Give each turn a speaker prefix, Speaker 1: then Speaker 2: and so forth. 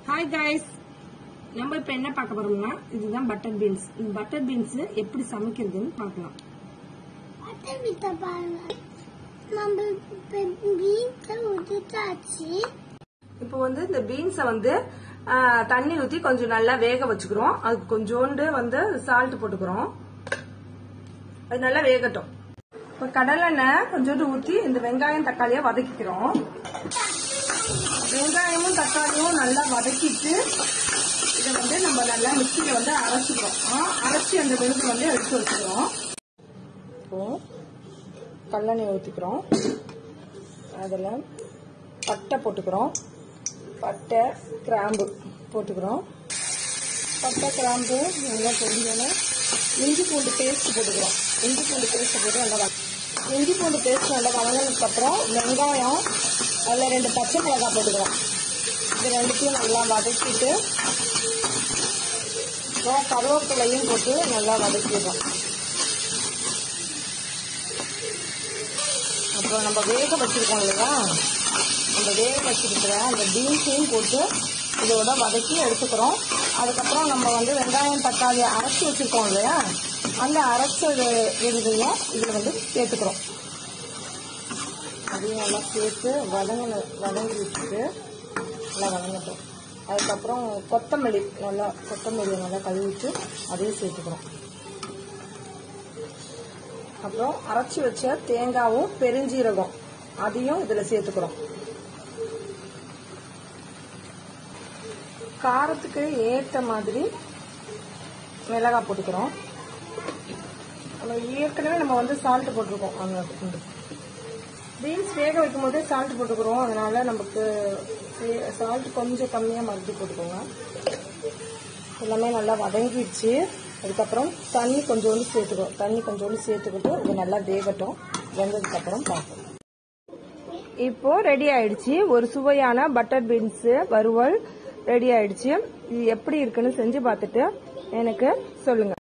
Speaker 1: hi guys நம்ம இப்ப என்ன பார்க்க போறோம்னா இதுதான் பட்டர் பீன்ஸ் இந்த பட்டர் பீன்ஸ் எப்படி சமைக்கிறதுன்னு பார்க்கலாம்
Speaker 2: பட்டர் வித்த பாருங்க நம்ம வீட்டை ஊற்றிட்டாச்சு
Speaker 1: இப்போ வந்து இந்த பீன்ஸை வந்து ஆ, தண்ணி ஊற்றி கொஞ்சம் நல்லா வேக வச்சுக்கிறோம் அதுக்கு கொஞ்சோண்டு வந்து சால்ட் போட்டுக்கிறோம் அது நல்லா வேகட்டும் இப்போ கடலெண்ணெய் கொஞ்சோண்டு ஊற்றி இந்த வெங்காயம் தக்காளியை வதக்கிக்கிறோம் வெங்காயமும் தக்காளியும் நல்லா வதக்கிட்டு இதை வந்து நம்ம நல்லா மிக்சியில் வந்து அரைச்சிக்கிறோம் ஆ, அரைச்சி அந்த விழுது வந்து எடுத்து வச்சுக்கிறோம் இப்போ கல்லெண்ணெய் ஊற்றிக்கிறோம் அதில் பட்டை போட்டுக்கிறோம் பட்டை கிராம்பு போட்டுக்கிறோம் பட்டை கிராம்பு நல்லா பொரிஞ்சோன்னே இஞ்சி பூண்டு பேஸ்ட் போட்டுக்கிறோம் இஞ்சி பூண்டு பேஸ்ட் போட்டு நல்லா வதக்கு- இஞ்சி பூண்டு பேஸ்ட் நல்லா வதங்கினதுக்கப்புறம் வெங்காயம் அதில் ரெண்டு பச்சை மிளகாய் போட்டுக்கிறோம் இது ரெண்டுத்தையும் நல்லா வதக்கிட்டு அப்புறம் கருவேப்பிலையும் போட்டு நல்லா வதக்கிடுறோம் அப்புறம் நம்ம வேக வச்சிருக்கோம் இல்லையா அந்த வேக வச்சிருக்கிற அந்த பீன்ஸையும் போட்டு இதோட வதக்கி எடுத்துக்கிறோம் அதுக்கப்புறம் நம்ம வந்து வெங்காயம் தக்காளி அரைச்சி வச்சிருக்கோம் இல்லையா அந்த அரைச்ச விழுதையும் இதில் வந்து சேர்த்துக்கிறோம் அதையும் நல்லா சேர்த்து வதங்கின வதங்கி வச்சுட்டு நல்லா வதங்கட்டும் அதுக்கப்புறம் கொத்தமல்லி நல்லா கொத்தமல்லியை நல்லா கழுவிட்டு அதையும் சேர்த்துக்கிறோம் அப்புறம் அரைச்சி வச்ச தேங்காவும் பெருஞ்சீரகம் அதையும் இதில் சேர்த்துக்கிறோம் காரத்துக்கு ஏற்ற மாதிரி மிளகாய் போட்டுக்கிறோம் நம்ம ஏற்கனவே நம்ம வந்து சால்ட் போட்டிருக்கோம் அந்த பீன்ஸ் வேக வைக்கும் போதே சால்ட் போட்டுக்கிறோம் அதனால நமக்கு சால்ட் கொஞ்சம் கம்மியாக மறுபடியும் போட்டுக்கோங்க எல்லாமே நல்லா வதங்கிடுச்சு அதுக்கப்புறம் தண்ணி கொஞ்சோண்டு சேர்த்துக்கிறோம் தண்ணி கொஞ்சோண்டு சேர்த்துக்கிட்டு இது நல்லா வேகட்டும் வெந்ததுக்கப்புறம் பார்ப்போம் இப்போ ரெடி ஆயிடுச்சு ஒரு சுவையான பட்டர் பீன்ஸ் வறுவல் ரெடி ஆயிடுச்சு இது எப்படி இருக்குன்னு செஞ்சு பார்த்துட்டு எனக்கு சொல்லுங்க